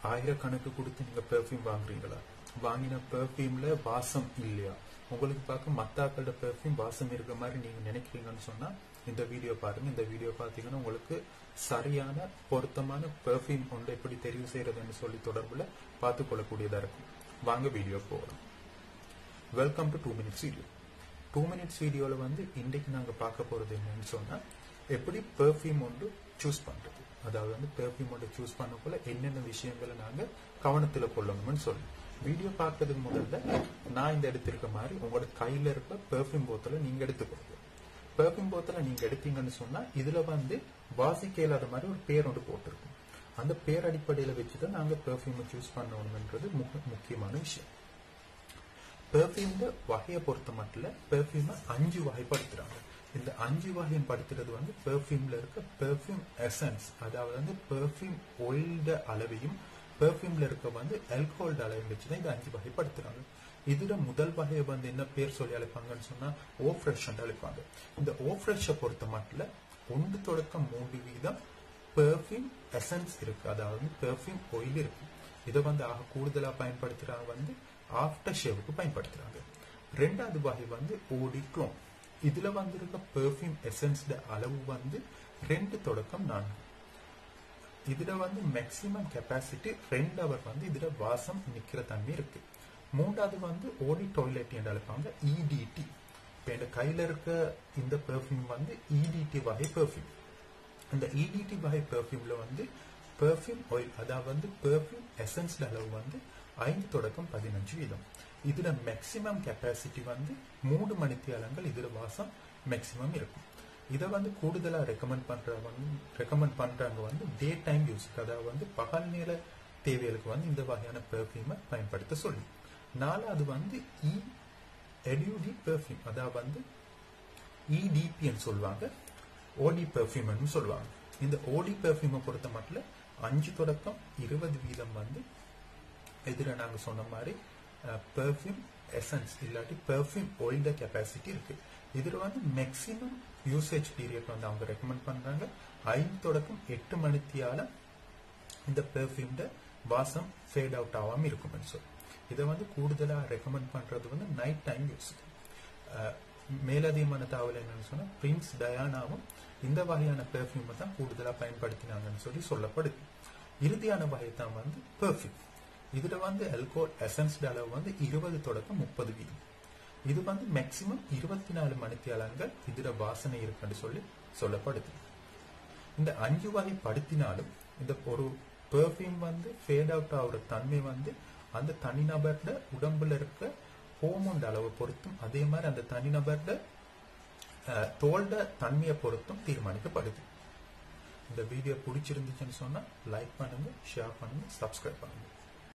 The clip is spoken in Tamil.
ஆயிரக்கணக்கு கொடுத்து நீங்க பெர்ஃப்யூம் வாங்குறீங்களா வாங்கின பெர்ஃப்யூம்ல வாசம் இல்லையா உங்களுக்கு பார்க்க மத்தாக்களோட பெர்ஃப்யூம் வாசம் இருக்கிற மாதிரி நீங்க நினைக்கிறீங்கன்னு சொன்னா இந்த வீடியோ பாருங்க இந்த வீடியோ பாத்தீங்கன்னா உங்களுக்கு சரியான பொருத்தமான பெர்ஃப்யூம் ஒன்று எப்படி தெரிவு செய்யறதுன்னு சொல்லி தொடர்புல பார்த்து கொள்ளக்கூடியதா இருக்கும் வாங்க வீடியோ போகலாம் welcome to two minutes video two minutes வீடியோல வந்து இன்றைக்கு நாங்க பார்க்க போறது என்னன்னு சொன்னா எப்படி பெர்ஃப்யூம் ஒன்று சூஸ் பண்றது அதாவது வந்து பெர்ஃப்யூம் ஒன்று சூஸ் பண்ணக்குள்ள என்னென்ன விஷயங்களை நாங்க கவனத்துல கொள்ளணும்னு சொல்லி வீடியோ பார்க்கறதுக்கு முதல்ல நான் இந்த எடுத்திருக்க மாதிரி உங்களோட கையில இருக்க பெர்ஃப்யூம் போத்தலை நீங்க எடுத்துக்கொள்ளுங்க பெர்ஃப்யூம் போத்தலை நீங்க எடுத்தீங்கன்னு சொன்னா இதுல வந்து வாசிக்க இல்லாத மாதிரி ஒரு பேர் ஒன்று போட்டிருக்கும் அந்த பேர் அடிப்படையில வச்சுதான் நாங்க பெர்ஃப்யூமை சூஸ் பண்ணணும்ன்றது முக- முக்கியமான விஷயம் பெர்ஃப்யூம்ல வகையை பொறுத்த மட்டும் பெர்ஃப்யூமை அஞ்சு வகைப்படுத்துறாங்க இந்த அஞ்சு வகையும் படுத்துறது வந்து பெர்ஃப்யூம்ல இருக்க பெர்ஃப்யூம் எசன்ஸ் அதாவது வந்து பெர்ஃப்யூம் ஒயில்ட அளவையும் பெர்ஃப்யூம்ல இருக்க வந்து ஆல்கஹால்ட அளவையும் வச்சுதான் இந்த அஞ்சு வகைப்படுத்துறாங்க இதுல முதல் வகையை வந்து என்ன பேர் சொல்லி அழைப்பாங்கன்னு சொன்னா ஓ ஃப்ரெஷ் அழைப்பாங்க இந்த ஓ ஃப்ரெஷ்ஷை பொறுத்த மட்டும் ஒன்று தொடக்கம் மூன்று வீதம் பெர்ஃப்யூம் எசன்ஸ் இருக்கு அதாவது பெர்ஃப்யூம் ஆயில் இருக்கு இதை வந்து ஆக கூடுதலா பயன்படுத்துறாங்க வந்து ஆஃப்டர் ஷேவுக்கு பயன்படுத்துறாங்க ரெண்டாவது வகை வந்து ஓடி க்ளோன் இதுல வந்து இருக்க பெர்ஃப்யூம் எசன்ஸ் அளவு வந்து ரெண்டு தொடக்கம் நான்கு இதுல வந்து மேக்சிமம் கெப்பாசிட்டி ரெண்டு அவர் வந்து இதுல வாசம் நிக்கிற தன்மை இருக்கு மூன்றாவது வந்து ஓடி டாய்லெட் என்று அழைப்பாங்க இடிடி இப்ப என் கையில இருக்க இந்த பெர்ஃப்யூம் வந்து இடிடி வகை பெர்ஃப்யூம் இந்த இடிடி வகை பெர்ஃப்யூம்ல வந்து பெர்ஃப்யூம் ஆயில் அதாவது வந்து பெர்ஃப்யூம் எசன்ஸ் அளவு வந்து ஐந்து தொடக்கம் பதினஞ்சு வீதம் இதுல மேக்சிமம் கெப்பாசிட்டி வந்து மூணு மணித்தியாலங்கள் இதுல வாசம் மேக்சிமம் இருக்கும் இதை வந்து கூடுதலா ரெக்கமெண்ட் பண்றவங்க ரெக்கமெண்ட் பண்றாங்க வந்து டே டைம் யூஸ்க்கு அதாவது வந்து பகல் நேர தேவைகளுக்கு வந்து இந்த வகையான பெர்ஃப்யூமை பயன்படுத்த சொல்லி நாலாவது வந்து இ எடியூடி பெர்ஃப்யூம் அதாவது வந்து இடிபின்னு சொல்லுவாங்க ஓடி பெர்ஃப்யூம்னு சொல்லுவாங்க இந்த ஓடி பெர்ஃப்யூமை பொறுத்த மட்டும் அஞ்சு தொடக்கம் இருபது வீதம் வந்து இதுல நாங்க சொன்ன மாதிரி பெர்ஃப்யூம் எசன்ஸ் இல்லாட்டி பெர்ஃப்யூம் ஆயில்ட கெப்பாசிட்டி இருக்கு இதுல வந்து மேக்சிமம் யூசேஜ் பீரியட் வந்து அவங்க ரெக்கமெண்ட் பண்றாங்க ஐந்து தொடக்கம் எட்டு மணித்தியால இந்த பெர்ஃப்யூம்ட வாசம் ஃபேட் அவுட் ஆகாம இருக்கும்னு சொல்லி இதை வந்து கூடுதலா ரெக்கமெண்ட் பண்றது வந்து நைட் டைம் யூஸ் மேலதிகமான தகவல் என்னன்னு சொன்னா பிரின்ஸ் டயானாவும் இந்த வகையான பெர்ஃப்யூமை தான் கூடுதலா பயன்படுத்தினாங்கன்னு சொல்லி சொல்லப்படுது இறுதியான வகை தான் வந்து பெர்ஃப்யூம் இதுல வந்து அல்கோல் எசன்ஸ் அளவு வந்து இருபது தொடக்கம் முப்பது வீதம் இது வந்து மேக்சிமம் இருபத்தி நாலு மணித்தியாலங்கள் இதுல வாசனை இருக்குன்னு சொல்லி சொல்லப்படுது இந்த அஞ்சு வகை படுத்தினாலும் இந்த ஒரு பெர்ஃப்யூம் வந்து ஃபேட் அவுட் ஆகுற தன்மை வந்து அந்த தனிநபர்ல உடம்புல இருக்க ஹோமோன் அளவை பொறுத்தும் அதே மாதிரி அந்த தனிநபர்ல அஹ், தோல்ட தன்மையை பொறுத்தும் தீர்மானிக்கப்படுது இந்த வீடியோ பிடிச்சிருந்துச்சுன்னு சொன்னா லைக் பண்ணுங்க ஷேர் பண்ணுங்க சப்ஸ்கிரைப் பண்ணுங்க